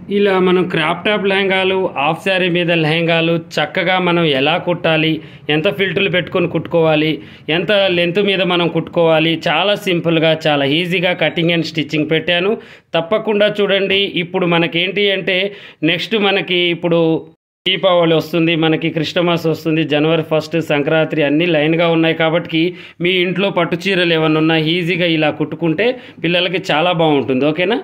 ఇలా మనం crop top లెహంగాలు హాఫ్ శారీ మీద లెహంగాలు చక్కగా మనం ఎలా కుట్టాలి ఎంత ఫిల్టర్లు పెట్టుకొని కుట్టుకోవాలి ఎంత లెంత్ మీద మనం కుట్టుకోవాలి చాలా సింపుల్గా చాలా ఈజీగా కటింగ్ అండ్ స్టిచ్చింగ్ పెట్టాను తప్పకుండా చూడండి ఇప్పుడు మనకేంటి అంటే నెక్స్ట్ మనకి ఇప్పుడు దీపావళి వస్తుంది మనకి క్రిస్టమస్ వస్తుంది జనవరి ఫస్ట్ సంక్రాంతి అన్నీ లైన్గా ఉన్నాయి కాబట్టి మీ ఇంట్లో పట్టు చీరలు ఏమైనా ఉన్నా ఈజీగా ఇలా కుట్టుకుంటే పిల్లలకి చాలా బాగుంటుంది ఓకేనా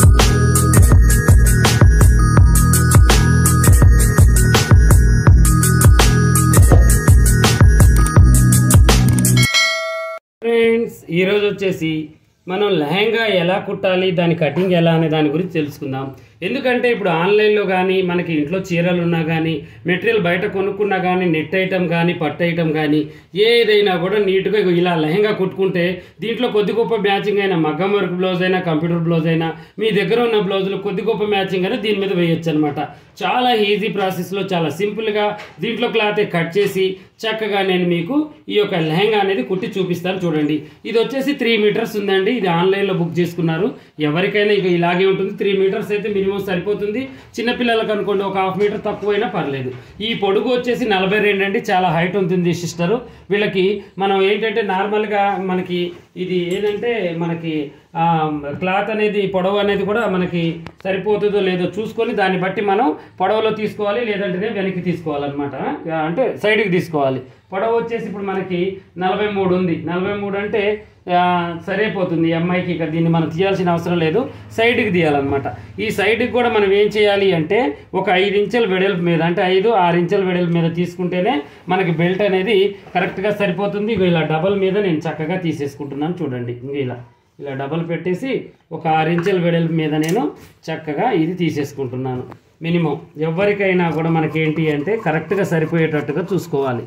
ఫ్రెండ్స్ ఈరోజు వచ్చేసి మనం లెహంగా ఎలా కుట్టాలి దాని కటింగ్ ఎలా అనే దాని గురించి తెలుసుకుందాం ఎందుకంటే ఇప్పుడు ఆన్లైన్లో కానీ మనకి ఇంట్లో చీరలు ఉన్నా కానీ మెటీరియల్ బయట కొనుక్కున్నా కానీ నెట్ ఐటమ్ కానీ పట్టు ఐటమ్ కానీ ఏదైనా కూడా నీట్గా ఇగో ఇలా లెహంగా కుట్టుకుంటే దీంట్లో కొద్ది గొప్ప మ్యాచింగ్ అయినా మగ్గం వర్క్ బ్లౌజ్ అయినా కంప్యూటర్ బ్లౌజ్ అయినా మీ దగ్గర ఉన్న బ్లౌజులు కొద్ది గొప్ప మ్యాచింగ్ అయినా దీని మీద వేయొచ్చు అనమాట చాలా ఈజీ ప్రాసెస్లో చాలా సింపుల్గా దీంట్లో క్లాత్ కట్ చేసి చక్కగా నేను మీకు ఈ యొక్క లెహంగా అనేది కుట్టి చూపిస్తాను చూడండి ఇది వచ్చేసి త్రీ మీటర్స్ ఉందండి ఇది ఆన్లైన్లో బుక్ చేసుకున్నారు ఎవరికైనా ఇక ఇలాగే ఉంటుంది త్రీ మీటర్స్ అయితే మినిమం సరిపోతుంది చిన్నపిల్లలకు అనుకోండి ఒక హాఫ్ మీటర్ తక్కువైనా పర్లేదు ఈ పొడుగు వచ్చేసి నలభై రెండు అండి చాలా హైట్ ఉంటుంది సిస్టరు వీళ్ళకి మనం ఏంటంటే నార్మల్గా మనకి ఇది ఏంటంటే మనకి ఆ, క్లాత్ అనేది పొడవు అనేది కూడా మనకి సరిపోతుందో లేదో చూసుకొని దాన్ని బట్టి మనం పొడవులో తీసుకోవాలి లేదంటే వెనక్కి తీసుకోవాలన్నమాట ఆ, అంటే సైడ్కి తీసుకోవాలి పొడవు వచ్చేసి ఇప్పుడు మనకి నలభై మూడు ఉంది నలభై మూడు అంటే ఆ, సరిపోతుంది ఈ అమ్మాయికి ఇక దీన్ని మనం తీయాల్సిన అవసరం లేదు సైడ్కి తీయాలన్నమాట ఈ సైడ్కి కూడా మనం ఏం చేయాలి అంటే ఒక ఐదు ఇంచుల వెడల్పు మీద అంటే ఐదు ఆరు ఇంచుల వెడల్పు మీద తీసుకుంటేనే మనకి బెల్ట్ అనేది కరెక్ట్గా సరిపోతుంది ఇగో ఇలా డబల్ మీద నేను చక్కగా తీసేసుకుంటున్నాను చూడండి ఇంక ఇలా ఇలా డబల్ పెట్టేసి ఒక ఆరు ఇంచుల వెడల్పు మీద నేను చక్కగా ఇది తీసేసుకుంటున్నాను మినిమం ఎవరికైనా కూడా మనకేంటి అంటే కరెక్ట్గా సరిపోయేటట్టుగా చూసుకోవాలి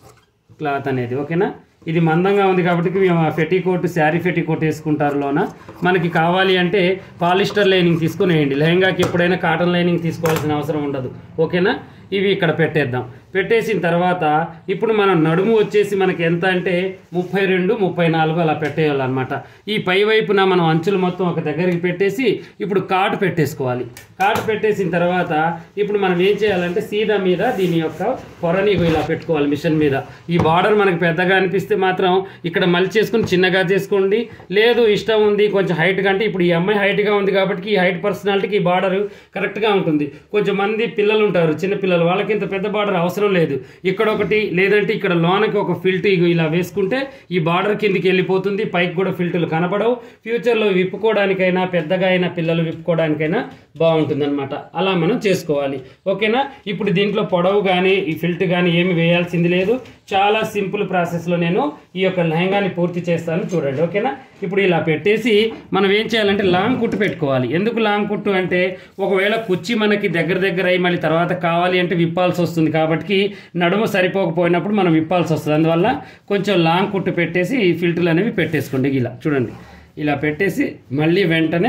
క్లాత్ అనేది ఓకేనా ఇది మందంగా ఉంది కాబట్టి మేము petticoat sari petticoat వేసుకుంటారు లోన మనకి కావాలి అంటే పాలిస్టర్ లైనింగ్ తీసుకుని వేయండి లెహంగాకి ఎప్పుడైనా కాటన్ లైనింగ్ తీసుకోవాల్సిన అవసరం ఉండదు ఓకేనా ఇవి ఇక్కడ పెట్టేద్దాం పెట్టేసిన తర్వాత ఇప్పుడు మనం నడుము వచ్చేసి మనకి ఎంత అంటే ముప్పై రెండు ముప్పై నాలుగు అలా పెట్టేయాలన్నమాట ఈ పై వైపున మనం అంచులు మొత్తం ఒక దగ్గరికి పెట్టేసి ఇప్పుడు కాటు పెట్టేసుకోవాలి కాటు పెట్టేసిన తర్వాత ఇప్పుడు మనం ఏం చేయాలంటే సీదా మీద దీని యొక్క పొరని ఇగో ఇలా పెట్టుకోవాలి మిషన్ మీద ఈ బార్డర్ మనకి పెద్దగా అనిపిస్తే మాత్రం ఇక్కడ మలిచేసుకుని చిన్నగా చేసుకోండి లేదు ఇష్టం ఉంది కొంచెం హైట్ కంటే ఇప్పుడు ఈ అమ్మాయి హైట్గా ఉంది కాబట్టి ఈ హైట్ పర్సనాలిటీకి ఈ బార్డర్ కరెక్ట్గా ఉంటుంది కొంచెం మంది పిల్లలు ఉంటారు చిన్న పిల్లలు వాళ్ళకి ఇంత పెద్ద బార్డర్ అవసరం లేదు ఇక్కడ ఒకటి లేదంటే ఇక్కడ లోనకి ఒక ఫిల్ట్ ఇగో ఇలా వేసుకుంటే ఈ బార్డర్ కిందికి వెళ్ళిపోతుంది పైకి కూడా ఫిల్టులు కనపడవు ఫ్యూచర్లో విప్పుకోవడానికైనా పెద్దగా అయినా పిల్లలు విప్పుకోవడానికైనా బాగుంటుందన్నమాట అలా మనం చేసుకోవాలి ఓకేనా ఇప్పుడు దీంట్లో పొడవు కానీ ఈ ఫిల్ట్ కానీ ఏమి వేయాల్సింది లేదు చాలా సింపుల్ ప్రాసెస్లో నేను ఈ యొక్క లెహంగాని పూర్తి చేస్తాను చూడండి ఓకేనా ఇప్పుడు ఇలా పెట్టేసి మనం ఏం చేయాలంటే లాంగ్ కుట్టు పెట్టుకోవాలి ఎందుకు లాంగ్ కుట్టు అంటే ఒకవేళ కుర్చీ మనకి దగ్గర దగ్గర అయ్యి మళ్ళీ తర్వాత కావాలి అంటే విప్పాల్సి వస్తుంది కాబట్టి నడుము సరిపోకపోయినప్పుడు మనం విప్పాల్సి వస్తుంది అందువల్ల కొంచెం లాంగ్ కుట్టు పెట్టేసి ఈ ఫిల్టర్లు అనేవి పెట్టేసుకోండి ఇలా చూడండి ఇలా పెట్టేసి మళ్ళీ వెంటనే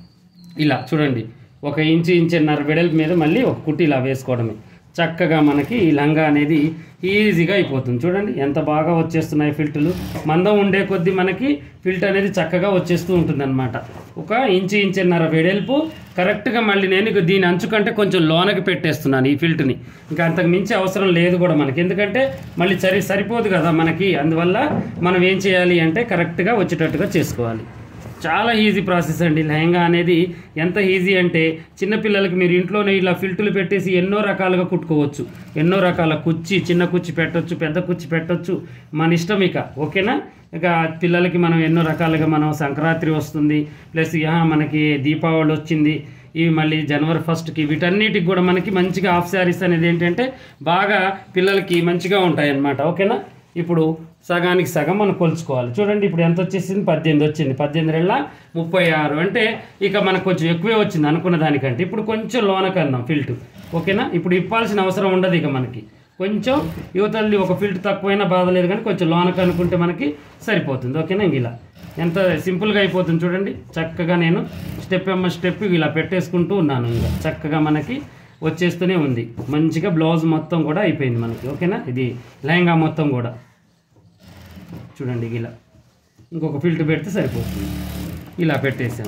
ఇలా చూడండి ఒక ఇంచు ఇంచున్నర వెడల్పు మీద మళ్ళీ ఒక కుట్టి ఇలా వేసుకోవడమే చక్కగా మనకి ఈ లంగా అనేది ఈజీగా అయిపోతుంది చూడండి ఎంత బాగా వచ్చేస్తున్నాయి ఫిల్టర్లు మందం ఉండే కొద్దీ మనకి ఫిల్ట్ అనేది చక్కగా వచ్చేస్తూ ఉంటుంది ఒక ఇంచు ఇంచున్నర వెడల్పు కరెక్ట్గా మళ్ళీ నేను ఇక దీని అంచు కంటే కొంచెం లోనకి పెట్టేస్తున్నాను ఈ ఫిల్ట్ని ఇంకా అంతకు మించి అవసరం లేదు కూడా మనకి ఎందుకంటే మళ్ళీ సరి సరిపోదు కదా మనకి అందువల్ల మనం ఏం చేయాలి అంటే కరెక్ట్గా వచ్చేటట్టుగా చేసుకోవాలి చాలా ఈజీ ప్రాసెస్ అండి లెహంగా అనేది ఎంత ఈజీ అంటే చిన్నపిల్లలకి మీరు ఇంట్లోనే ఇలా ఫిల్టులు పెట్టేసి ఎన్నో రకాలుగా కుట్టుకోవచ్చు ఎన్నో రకాల కుచ్చి చిన్న కుచ్చి పెట్టొచ్చు పెద్ద కుచ్చి పెట్టొచ్చు మన ఇష్టం ఇక ఓకేనా ఇక పిల్లలకి మనం ఎన్నో రకాలుగా మనం సంక్రాంతి వస్తుంది ప్లస్ యా మనకి దీపావళి వచ్చింది ఇవి మళ్ళీ జనవరి ఫస్ట్కి వీటన్నిటికి కూడా మనకి మంచిగా హాఫ్ శారీస్ అనేది ఏంటంటే బాగా పిల్లలకి మంచిగా ఉంటాయి అన్నమాట ఓకేనా ఇప్పుడు సగానికి సగం మనం కొలుచుకోవాలి చూడండి ఇప్పుడు ఎంత వచ్చేసింది పద్దెనిమిది వచ్చింది పద్దెనిమిది రెళ్ళ ముప్పై ఆరు అంటే ఇక మనకు కొంచెం ఎక్కువే వచ్చింది అనుకున్న దానికంటే ఇప్పుడు కొంచెం లోన కందాం ఫిల్ట్ ఓకేనా ఇప్పుడు ఇప్పాల్సిన అవసరం ఉండదు ఇక మనకి కొంచెం యువతల్లి ఒక ఫిల్ట్ తక్కువైనా బాధ లేదు కానీ కొంచెం లోనకు అనుకుంటే మనకి సరిపోతుంది ఓకేనా ఇంక ఇలా ఎంత సింపుల్గా అయిపోతుంది చూడండి చక్కగా నేను స్టెప్ ఎమ్మ స్టెప్ ఇలా పెట్టేసుకుంటూ ఉన్నాను ఇంకా చక్కగా మనకి వచ్చేస్తూనే ఉంది మంచిగా బ్లౌజ్ మొత్తం కూడా అయిపోయింది మనకి ఓకేనా ఇది లెహంగా మొత్తం కూడా చూడండి ఇలా ఇంకొక ఫిల్టర్ పెడితే సరిపోతుంది ఇలా పెట్టేసాము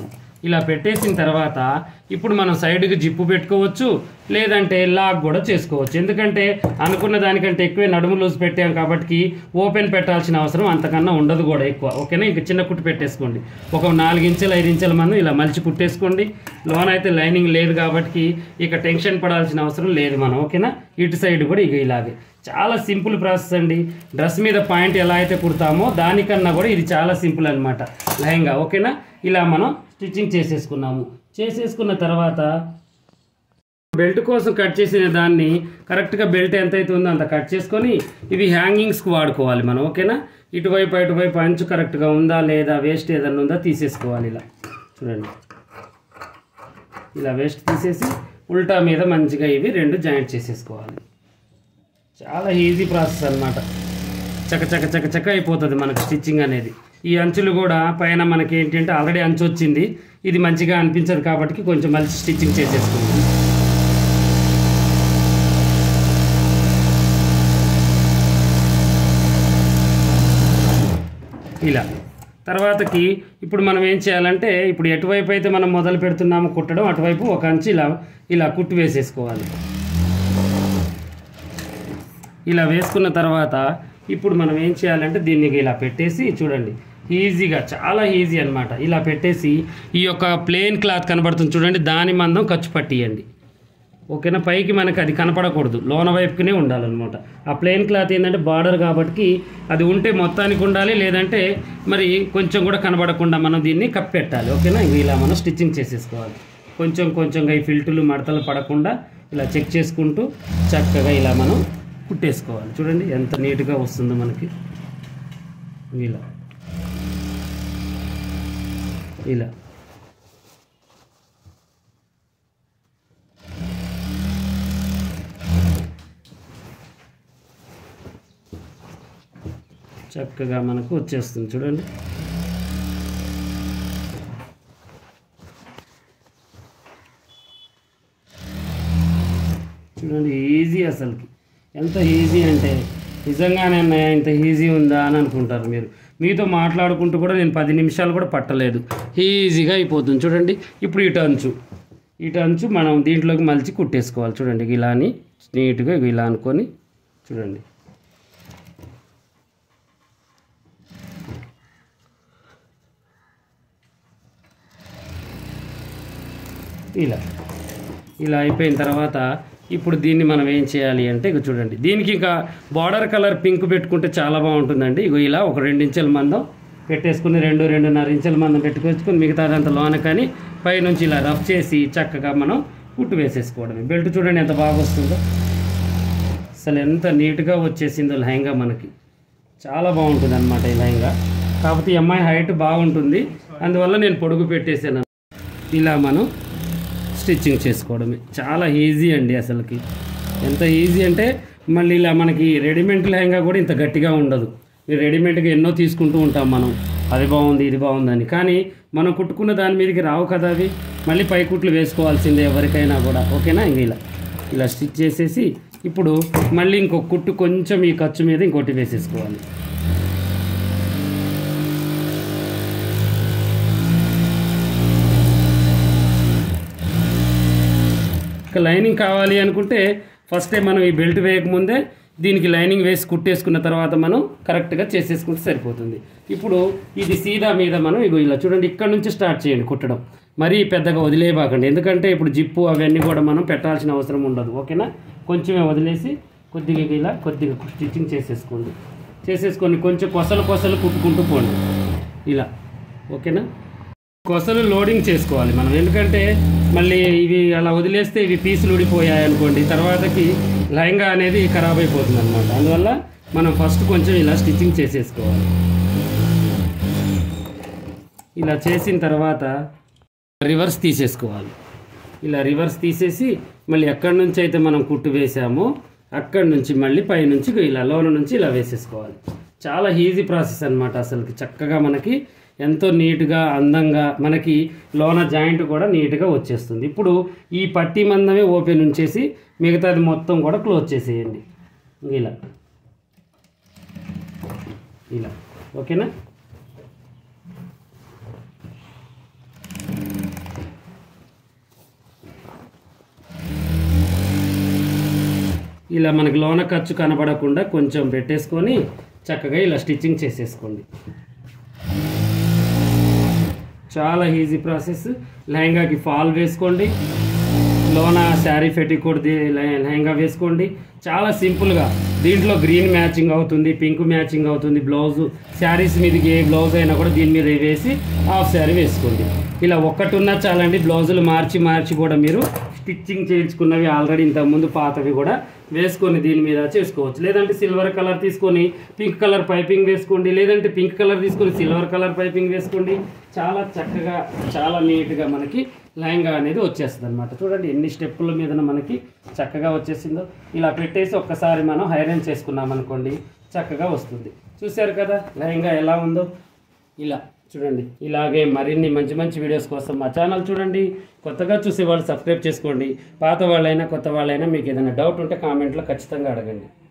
ఇలా పెట్టేసిన తర్వాత ఇప్పుడు మనం సైడ్కి జిప్పు పెట్టుకోవచ్చు లేదంటే లాక్ కూడా చేసుకోవచ్చు ఎందుకంటే అనుకున్న దానికంటే ఎక్కువే నడుము లూజ్ పెట్టాం కాబట్టి ఓపెన్ పెట్టాల్సిన అవసరం అంతకన్నా ఉండదు కూడా ఎక్కువ ఓకేనా ఇంకా చిన్న కుట్టు పెట్టేసుకోండి ఒక నాలుగు ఇంచులు ఐదు ఇంచుల మంది ఇలా మలిచి కుట్టేసుకోండి లోన్ అయితే లైనింగ్ లేదు కాబట్టి ఇక టెన్షన్ పడాల్సిన అవసరం లేదు మనం ఓకేనా ఇటు సైడ్ కూడా ఇక ఇలాగే చాలా సింపుల్ ప్రాసెస్ అండి డ్రెస్ మీద పాయింట్ ఎలా అయితే కుడతామో దానికన్నా కూడా ఇది చాలా సింపుల్ అనమాట లెహంగా ఓకేనా ఇలా మనం స్టిచ్చింగ్ చేసేసుకున్నాము చేసేసుకున్న తర్వాత బెల్ట్ కోసం కట్ చేసిన దాన్ని కరెక్ట్గా బెల్ట్ ఎంత అయితే ఉందో అంత కట్ చేసుకొని ఇవి హ్యాంగింగ్స్కి వాడుకోవాలి మనం ఓకేనా ఇటువైపు అటువైపు అంచు కరెక్ట్గా ఉందా లేదా వేస్ట్ ఏదన్నా ఉందా తీసేసుకోవాలి ఇలా చూడండి ఇలా వేస్ట్ తీసేసి ఉల్టా మీద మంచిగా ఇవి రెండు జాయింట్ చేసేసుకోవాలి చాలా ఈజీ ప్రాసెస్ అన్నమాట చక చక చక చక అయిపోతుంది మనకు స్టిచ్చింగ్ అనేది ఈ అంచులు కూడా పైన మనకి ఏంటంటే ఆల్రెడీ అంచు వచ్చింది ఇది మంచిగా అనిపించదు కాబట్టి కొంచెం మంచి స్టిచ్చింగ్ చేసేసుకుందాం ఇలా తర్వాతకి ఇప్పుడు మనం ఏం చేయాలంటే ఇప్పుడు ఎటువైపు అయితే మనం మొదలు పెడుతున్నామో కుట్టడం అటువైపు ఒక అంచు ఇలా ఇలా కుట్టు వేసేసుకోవాలి ఇలా వేసుకున్న తర్వాత ఇప్పుడు మనం ఏం చేయాలంటే దీన్ని ఇలా పెట్టేసి చూడండి ఈజీగా చాలా ఈజీ అన్నమాట ఇలా పెట్టేసి ఈ యొక్క ప్లెయిన్ క్లాత్ కనబడుతుంది చూడండి దాని మందం ఖర్చు పట్టియండి ఓకేనా పైకి మనకి అది కనపడకూడదు లోన వైపుకునే ఉండాలన్నమాట ఆ ప్లెయిన్ క్లాత్ ఏంటంటే బార్డర్ కాబట్టి అది ఉంటే మొత్తానికి ఉండాలి లేదంటే మరి కొంచెం కూడా కనబడకుండా మనం దీన్ని కప్పెట్టాలి ఓకేనా ఇవి ఇలా మనం స్టిచ్చింగ్ చేసేసుకోవాలి కొంచెం కొంచెంగా ఈ ఫిల్టులు మడతలు పడకుండా ఇలా చెక్ చేసుకుంటూ చక్కగా ఇలా మనం కుట్టేసుకోవాలి చూడండి ఎంత నీట్గా వస్తుందో మనకి ఇలా ఇలా చక్కగా మనకు వచ్చేస్తుంది చూడండి చూడండి ఈజీ అసలుకి ఎంత ఈజీ అంటే నిజంగానే అన్నయ్య ఇంత ఈజీ ఉందా అని అనుకుంటారు మీరు మీతో మాట్లాడుకుంటూ కూడా నేను పది నిమిషాలు కూడా పట్టలేదు ఈజీగా అయిపోతుంది చూడండి ఇప్పుడు ఇటు అంచు ఇటు అంచు మనం దీంట్లోకి మలిచి కుట్టేసుకోవాలి చూడండి ఇలా అని నీట్గా ఇలా అనుకొని చూడండి ఇలా ఇలా అయిపోయిన తర్వాత ఇప్పుడు దీన్ని మనం ఏం చేయాలి అంటే ఇక చూడండి దీనికి ఇంకా బార్డర్ కలర్ పింక్ పెట్టుకుంటే చాలా బాగుంటుందండి ఇగో ఇలా ఒక రెండు ఇంచుల మందం పెట్టేసుకుని రెండు రెండున్నర ఇంచుల మందం పెట్టుకొచ్చుకొని మిగతాదంతా లోన కానీ పైనుంచి ఇలా రఫ్ చేసి చక్కగా మనం కుట్టు వేసేసుకోవడమే బెల్ట్ చూడండి ఎంత బాగా వస్తుందో అసలు ఎంత నీట్గా వచ్చేసిందో లెహంగా మనకి చాలా బాగుంటుంది అనమాట ఈ లెహంగా కాకపోతే ఈ అమ్మాయి హైట్ బాగుంటుంది అందువల్ల నేను పొడుగు పెట్టేసాను ఇలా మనం స్టిచ్చింగ్ చేసుకోవడమే చాలా ఈజీ అండి అసలుకి ఎంత ఈజీ అంటే మళ్ళీ ఇలా మనకి రెడీమేడ్ లెహంగా కూడా ఇంత గట్టిగా ఉండదు ఈ రెడీమేడ్గా ఎన్నో తీసుకుంటూ ఉంటాం మనం అది బాగుంది ఇది బాగుందని కానీ మనం కుట్టుకున్న దాని మీదకి రావు కదా అవి మళ్ళీ పై కుట్లు వేసుకోవాల్సిందే ఎవరికైనా కూడా ఓకేనా ఇంక ఇలా ఇలా స్టిచ్ చేసేసి ఇప్పుడు మళ్ళీ ఇంకొక కుట్టు కొంచెం ఈ ఖర్చు మీద ఇంకోటి వేసేసుకోవాలి ఇక లైనింగ్ కావాలి అనుకుంటే ఫస్ట్ టైం మనం ఈ బెల్ట్ వేయకముందే దీనికి లైనింగ్ వేసి కుట్టేసుకున్న తర్వాత మనం కరెక్ట్గా చేసేసుకుంటే సరిపోతుంది ఇప్పుడు ఇది సీదా మీద మనం ఇగో ఇలా చూడండి ఇక్కడ నుంచి స్టార్ట్ చేయండి కుట్టడం మరీ పెద్దగా వదిలేయబాకండి ఎందుకంటే ఇప్పుడు జిప్పు అవన్నీ కూడా మనం పెట్టాల్సిన అవసరం ఉండదు ఓకేనా కొంచెమే వదిలేసి కొద్దిగా ఇలా కొద్దిగా స్టిచ్చింగ్ చేసేసుకోండి చేసేసుకొని కొంచెం కొసలు కొసలు కుట్టుకుంటూ పోండి ఇలా ఓకేనా కొసలు లోడింగ్ చేసుకోవాలి మనం ఎందుకంటే మళ్ళీ ఇవి అలా వదిలేస్తే ఇవి పీసులు ఊడిపోయాయి అనుకోండి తర్వాతకి లెహంగా అనేది ఖరాబ్ అయిపోతుంది అనమాట అందువల్ల మనం ఫస్ట్ కొంచెం ఇలా స్టిచ్చింగ్ చేసేసుకోవాలి ఇలా చేసిన తర్వాత రివర్స్ తీసేసుకోవాలి ఇలా రివర్స్ తీసేసి మళ్ళీ ఎక్కడి నుంచి అయితే మనం కుట్టు వేసామో అక్కడి నుంచి మళ్ళీ పైనుంచి ఇలా లోన నుంచి ఇలా వేసేసుకోవాలి చాలా ఈజీ ప్రాసెస్ అన్నమాట అసలుకి చక్కగా మనకి ఎంతో నీట్గా అందంగా మనకి లోన జాయింట్ కూడా నీట్గా వచ్చేస్తుంది ఇప్పుడు ఈ పట్టి మందమే ఓపెన్ ఉంచేసి మిగతాది మొత్తం కూడా క్లోజ్ చేసేయండి ఇలా ఇలా ఓకేనా ఇలా మనకి లోన ఖర్చు కనబడకుండా కొంచెం పెట్టేసుకొని చక్కగా ఇలా స్టిచ్చింగ్ చేసేసుకోండి చాలా ఈజీ ప్రాసెస్ లెహంగాకి ఫాల్ వేసుకోండి లోన శారీ ఫెటికోట్ లెహంగా వేసుకోండి చాలా సింపుల్గా దీంట్లో గ్రీన్ మ్యాచింగ్ అవుతుంది పింక్ మ్యాచింగ్ అవుతుంది బ్లౌజ్ శారీస్ మీదకి ఏ బ్లౌజ్ అయినా కూడా దీని మీద వేసి హాఫ్ శారీ వేసుకోండి ఇలా ఒక్కటి ఉన్నా చాలండి బ్లౌజులు మార్చి మార్చి కూడా మీరు స్టిచ్చింగ్ చేయించుకున్నవి ఆల్రెడీ ఇంతకుముందు పాతవి కూడా వేసుకొని దీని మీద చేసుకోవచ్చు లేదంటే సిల్వర్ కలర్ తీసుకొని పింక్ కలర్ పైపింగ్ వేసుకోండి లేదంటే పింక్ కలర్ తీసుకొని సిల్వర్ కలర్ పైపింగ్ వేసుకోండి చాలా చక్కగా చాలా నీట్గా మనకి లెహంగా అనేది వచ్చేస్తుంది అనమాట చూడండి ఎన్ని స్టెప్పుల మీద మనకి చక్కగా వచ్చేసిందో ఇలా పెట్టేసి ఒక్కసారి మనం హైరన్ చేసుకున్నాం అనుకోండి చక్కగా వస్తుంది చూశారు కదా లెహంగా ఎలా ఉందో ఇలా చూడండి ఇలాగే మరిన్ని మంచి మంచి వీడియోస్ కోసం మా ఛానల్ చూడండి కొత్తగా చూసే వాళ్ళు సబ్స్క్రైబ్ చేసుకోండి పాత వాళ్ళైనా కొత్త వాళ్ళైనా మీకు ఏదైనా డౌట్ ఉంటే కామెంట్లో ఖచ్చితంగా అడగండి